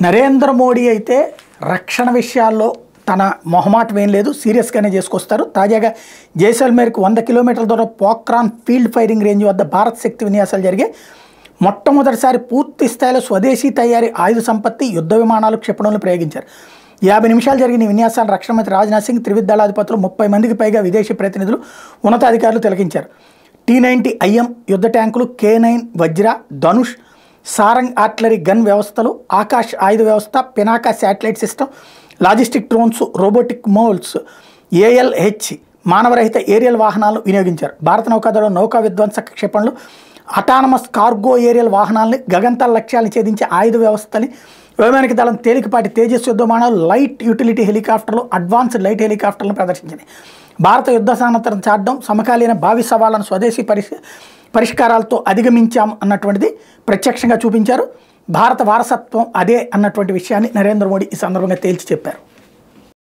నరేంద్ర మోడీ అయితే రక్షణ విషయాల్లో తన మొహమాటం ఏం లేదు సీరియస్గానే చేసుకొస్తారు తాజాగా జైసల్మేర్కు వంద కిలోమీటర్ల దూరం పోక్రాన్ ఫీల్డ్ ఫైరింగ్ రేంజ్ వద్ద భారత్ శక్తి విన్యాసాలు జరిగాయి మొట్టమొదటిసారి పూర్తి స్థాయిలో స్వదేశీ తయారీ ఆయుధ సంపత్తి యుద్ధ విమానాలు క్షిపణులు ప్రయోగించారు యాభై నిమిషాలు జరిగిన ఈ విన్యాసాలు రక్షణ మంత్రి రాజ్నాథ్ సింగ్ త్రివిధ దళాధిపతులు ముప్పై మందికి పైగా విదేశీ ప్రతినిధులు ఉన్నతాధికారులు తిలకించారు టీ నైంటీ ఐఎం యుద్ధ ట్యాంకులు కే నైన్ వజ్ర ధనుష్ సారంగ్ ఆర్టిలరీ గన్ వ్యవస్థలు ఆకాశ్ ఆయుధ వ్యవస్థ Pinaka satellite system logistic drones robotic mules ALH మానవరహిత ఏరియల్ వాహనాలు వినియోగించారు భారత నౌకాదళం నౌకా విధ్వంసక క్షిపణులు అటానమస్ కార్గో ఏరియల్ వాహనాలని గగంతల లక్ష్యాలను ఛేదించే ఆయుధ వ్యవస్థని వైమానిక దళం తేలికపాటి తేజస్ యుద్ధ విమానాలు లైట్ యూటిలిటీ హెలికాప్టర్లు అడ్వాన్స్డ్ లైట్ హెలికాప్టర్లను ప్రదర్శించినాయి భారత యుద్ధ సామర్థ్యం చాటడం సమకాలీన భావి సవాళ్లను స్వదేశీ పరిష్ పరిష్కారాలతో అధిగమించాం అన్నటువంటిది ప్రత్యక్షంగా చూపించారు భారత వారసత్వం అదే అన్నటువంటి విషయాన్ని నరేంద్ర మోడీ ఈ సందర్భంగా తేల్చి చెప్పారు